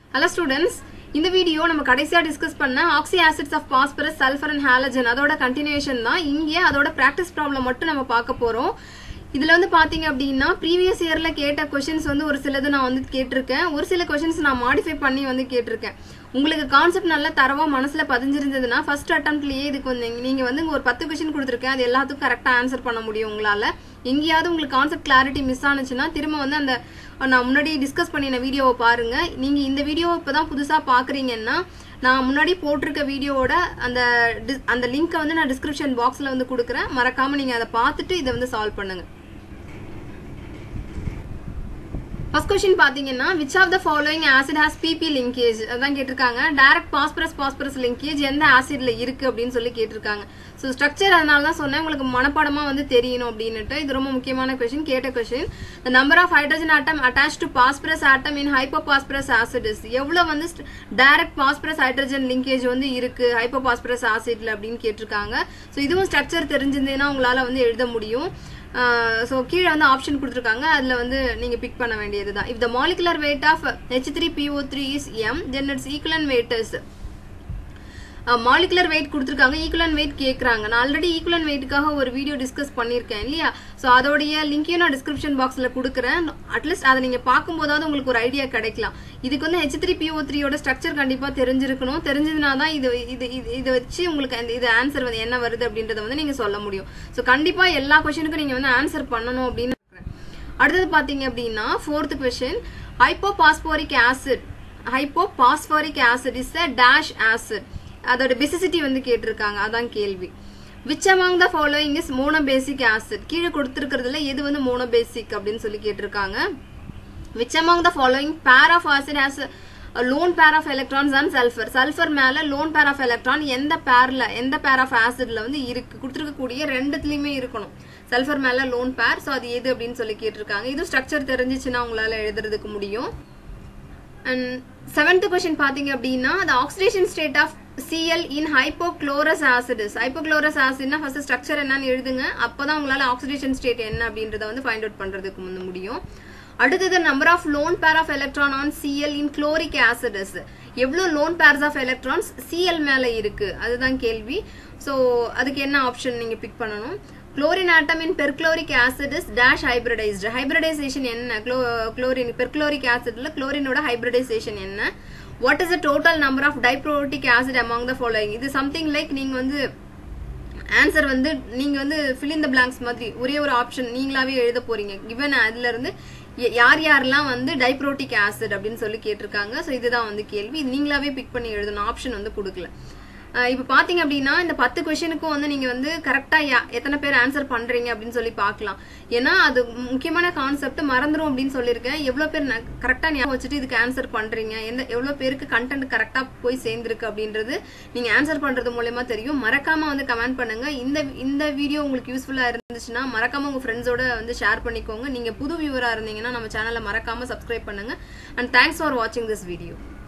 Hello students இந்த video நம்ம கடைசியா டிஸ்கஸ் பண்ண oxy acids of phosphorus sulphur and halogen அதோட கண்டினியூஷன் தான் இங்கே அதோட பிராக்டிஸ் ப்ராப்ளம் மட்டும் நம்ம பார்க்க போறோம் இதுல வந்து பாத்தீங்க அப்படின்னா ப்ரீவியஸ் இயர்ல கேட்ட கொஷின்ஸ் வந்து ஒரு சிலது நான் வந்து கேட்டிருக்கேன் ஒரு சில கொஷின்ஸ் நான் மாடிஃபை பண்ணி வந்து கேட்டிருக்கேன் உங்களுக்கு கான்செப்ட் நல்லா தரவா மனசுல பதிஞ்சிருந்ததுன்னா ஃபர்ஸ்ட் அட்டம்ப்ட்லயே இதுக்கு வந்து நீங்க வந்து இங்க ஒரு பத்து கொஷின் கொடுத்துருக்கேன் அது எல்லாத்துக்கும் கரெக்டா ஆன்சர் பண்ண முடியும் உங்களால எங்கேயாவது உங்களுக்கு கான்செப்ட் கிளாரிட்டி மிஸ் ஆனுச்சுன்னா திரும்ப வந்து அந்த நான் முன்னாடி டிஸ்கஸ் பண்ணின வீடியோவை பாருங்க நீங்க இந்த வீடியோ இப்பதான் புதுசா பாக்குறீங்கன்னா நான் முன்னாடி போட்டிருக்க வீடியோவோட அந்த dis- அந்த லிங்கை வந்து நான் டிஸ்கிரிப்ஷன் பாக்ஸ்ல வந்து கொடுக்குறேன் மறக்காம நீங்க அதை பார்த்துட்டு இதை வந்து சால்வ் பண்ணுங்க ஃபர்ஸ்ட் கொஸ்டின் பாத்தீங்கன்னா which of the following acid has PP linkage அதான் கேட்டிருக்காங்க டைரக்ட் பாஸ்பரஸ் பாஸ்பரஸ் லிங்கேஜ் எந்த ஆசிட்ல இருக்கு அப்படின்னு சொல்லி கேட்டிருக்காங்க ஸோ ஸ்ட்ரக்சர் அதனால தான் சொன்னேன் உங்களுக்கு மனப்பாடமா வந்து தெரியணும் அப்படின்னுட்டு இது ரொம்ப முக்கியமான கொஸ்டின் கேட்ட question the number of hydrogen atom attach to phosphorus atom in hypophosphorous acids எவ்வளவு வந்து டைரக்ட் பாஸ்பரஸ் ஹைட்ரஜன் லிங்கேஜ் வந்து இருக்கு ஹைப்போ பாஸ்பரஸ் ஆசிட்ல அப்படின்னு கேட்டிருக்காங்க ஸோ இதுவும் ஸ்ட்ரக்சர் தெரிஞ்சிருந்ததுன்னா உங்களால வந்து எழுத முடியும் ஸோ கீழே வந்து ஆப்ஷன் கொடுத்துருக்காங்க அதில் வந்து நீங்கள் பிக் பண்ண வேண்டியது தான் if the molecular weight of H three PO three is M then its equivalent weights molecular weight கொடுத்துருக்காங்க ஈக்குவலன் வெயிட் கேட்குறாங்க நான் ஆல்ரெடி ஈக்குவலன் வெயிட்டுக்காக ஒரு வீடியோ டிஸ்கஸ் பண்ணியிருக்கேன் இல்லையா ஸோ அதோடைய லிங்கையும் நான் டிஸ்கிரிப்ஷன் பாக்ஸில் கொடுக்குறேன் அட்லீஸ்ட் அதை நீங்கள் பார்க்கும்போதாவது உங்களுக்கு ஒரு ஐடியா கிடைக்கலாம் இதுக்கு வந்து ஹெச் த்ரீ பிஓ த்ரீயோட ஸ்ட்ரக்சர் கண்டிப்பாக தெரிஞ்சிருக்கணும் தெரிஞ்சதுனா தான் இது இது இது இதை வச்சு உங்களுக்கு அந்த இது ஆன்சர் வந்து என்ன வருது அப்படின்றத வந்து நீங்கள் சொல்ல முடியும் ஸோ கண்டிப்பாக எல்லா கொஷனுக்கும் நீங்கள் வந்து ஆன்சர் பண்ணணும் அப்படின்னு நினைக்கிறேன். அடுத்தது பார்த்தீங்க அப்படின்னா fourth question hypophosphoric acid hypophosphoric acid is a dash acid அதோட பெசிசிட்டி வந்து கேட்டிருக்காங்க அதான் கேள்வி which among the following is monobasic acid கீழே கொடுத்துருக்கிறதுல எது வந்து மோனோபேசிக் அப்படின்னு சொல்லி கேட்டிருக்காங்க which among the following pair of acid has a lone pair of electrons and sulfur sulfur மேல lone pair of electron எந்த பேர்ல எந்த pair of acidல வந்து இருக்கு கொடுத்துருக்கக்கூடிய ரெண்டுத்துலயுமே இருக்கணும் சல்ஃபர் மேல லோன் பேர் ஸோ அது எது அப்படின்னு சொல்லி கேட்டிருக்காங்க இது ஸ்ட்ரக்சர் தெரிஞ்சிச்சுன்னா உங்களால எழுதுறதுக்கு முடியும் அண்ட் செவன்த் கொஸ்டின் பாத்தீங்க அப்படின்னா the oxidation state of Cl in hypochlorous acid is hypochlorous acidனா ஃபர்ஸ்ட் ஸ்ட்ரக்சர் என்னன்னு எழுதுங்க அப்பதான் உங்களால ஆக்சிடேஷன் ஸ்டேட் என்ன அப்படின்றத வந்து ஃபைண்ட் அவுட் பண்றதுக்கு வந்து முடியும் அடுத்தது number of lone pair of electron on Cl in chloric acid is எவ்வளவு lone pairs of electrons Cl மேல இருக்கு அதுதான் கேள்வி ஸோ அதுக்கு என்ன ஆப்ஷன் நீங்க பிக் பண்ணணும் chlorine atom in perchloric acid is dash hybridised hybridisation என்ன குளோ குளோரின் பெர்க்ளோரிக் ஆசிட்ல குளோரினோட ஹைபிரிடைசேஷன் என்ன what is the total number of diprotic acid among the following இது சம்திங் லைக் நீங்க வந்து ஆன்சர் வந்து நீங்க வந்து fill in the blanks மாதிரி ஒரே ஒரு ஆப்ஷன் நீங்களாவே எழுத போறீங்க given அதுல இருந்து ய- யார் யாரெல்லாம் வந்து டைப்ரோட்டிக் ஆசிட் அப்படின்னு சொல்லி கேட்டிருக்காங்க ஸோ இதுதான் வந்து கேள்வி இது நீங்களாவே பிக் பண்ணி எழுதணும் ஆப்ஷன் வந்து கொடுக்கல அஹ் இப்போ பாத்தீங்க அப்படின்னா இந்த பத்து கொஸ்டினுக்கும் வந்து நீங்க வந்து கரெக்டா எத்தனை பேர் ஆன்சர் பண்றீங்க அப்படின்னு சொல்லி பார்க்கலாம் ஏன்னா அது முக்கியமான கான்செப்ட் மறந்துரும் அப்படின்னு சொல்லியிருக்கேன் எவ்வளவு பேர் கரெக்டா ஞாபகம் வச்சுட்டு இதுக்கு ஆன்சர் பண்றீங்க எந்த எவ்வளவு பேருக்கு கண்டென்ட் கரெக்டா போய் சேர்ந்திருக்கு அப்படின்றது நீங்க ஆன்சர் பண்றது மூலயமா தெரியும் மறக்காம வந்து கமெண்ட் பண்ணுங்க இந்த இந்த வீடியோ உங்களுக்கு யூஸ்ஃபுல்லா இருந்துச்சுன்னா மறக்காம உங்க ஃப்ரெண்ட்ஸோட வந்து ஷேர் பண்ணிக்கோங்க நீங்க புது வியூவரா இருந்தீங்கன்னா நம்ம சேனலை மறக்காம சப்ஸ்கிரைப் பண்ணுங்க அண்ட் தேங்க்ஸ் ஃபார் வாட்சிங் திஸ் வீடியோ